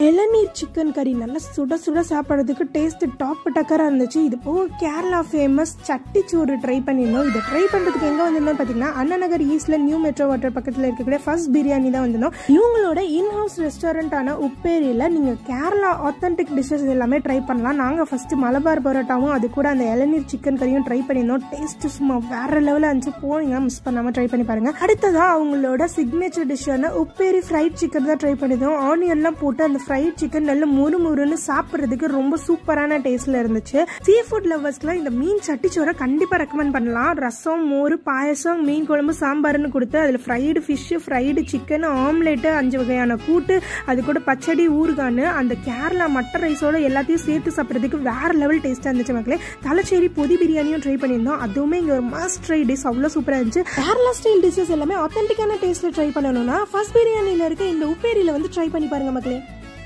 இளநீர் சிக்கன் கறி நல்லா சுட சுட சாப்பிட்றதுக்கு டேஸ்ட் டாப் டக்கராக இருந்துச்சு இது போக கேரளா ஃபேமஸ் சட்டிச்சோறு ட்ரை பண்ணியிருந்தோம் இதை ட்ரை பண்ணுறதுக்கு எங்கே வந்திருந்தோம் பார்த்தீங்கன்னா அண்ணா நகர் ஈஸ்ட்ல நியூ மெட்ரோ வாட்டர் பக்கத்தில் இருக்கக்கூடிய ஃபர்ஸ்ட் பிரியாணி தான் வந்திருந்தோம் இவங்களோட இன்ஹவுஸ் ரெஸ்டாரண்ட்டான உப்பேரியில் நீங்கள் கேரளா ஆத்தென்டிக் டிஷ்ஷஸ் எல்லாமே ட்ரை பண்ணலாம் நாங்கள் ஃபஸ்ட்டு மலபார் பரோட்டாவும் அது கூட அந்த இளநீர் சிக்கன் கறியும் ட்ரை பண்ணியிருந்தோம் டேஸ்ட் சும்மா வேற லெவலில் இருந்துச்சு போனீங்க மிஸ் பண்ணாமல் ட்ரை பண்ணி பாருங்க அடுத்ததாக அவங்களோட சிக்னேச்சர் டிஷ்ஷான உப்பேரி ஃப்ரைட் சிக்கன் தான் ட்ரை பண்ணியிருந்தோம் ஆனியன்லாம் போட்டு அந்த ஃப்ரைட் சிக்கன் நல்ல முறு முறுன்னு சாப்பிட்றதுக்கு ரொம்ப சூப்பரான டேஸ்ட்ல இருந்துச்சு சீ ஃபுட் லவர்ஸ்க்குலாம் இந்த மீன் சட்டிச்சோரை கண்டிப்பாக ரெக்கமெண்ட் பண்ணலாம் ரசம் மோர் பாயசம் மீன் குழம்பு சாம்பார்னு கொடுத்து அதில் fried fish fried chicken omelette அஞ்சு வகையான கூட்டு அது கூட பச்சடி ஊறுகான்னு அந்த கேரளா மட்டர் ரைஸோட எல்லாத்தையும் சேர்த்து சாப்பிட்றதுக்கு வேற லெவல் டேஸ்ட்டாக இருந்துச்சு மக்களே தலைச்சேரி பொதி பிரியாணியும் ட்ரை பண்ணியிருந்தோம் அதுவுமே இங்கே ஒரு மஸ்ட் ட்ரை டிஷ் அவ்வளோ சூப்பராக இருந்துச்சு கேரளா ஸ்டைல் டிஷ்ஷஸ் எல்லாமே ஆத்தென்டிக்கான டேஸ்ட்டில் ட்ரை பண்ணணும்னா ஃபர்ஸ்ட் பிரியாணியில் இருக்க இந்த உப்பேரியில் வந்து ட்ரை பண்ணி பாருங்க மக்களே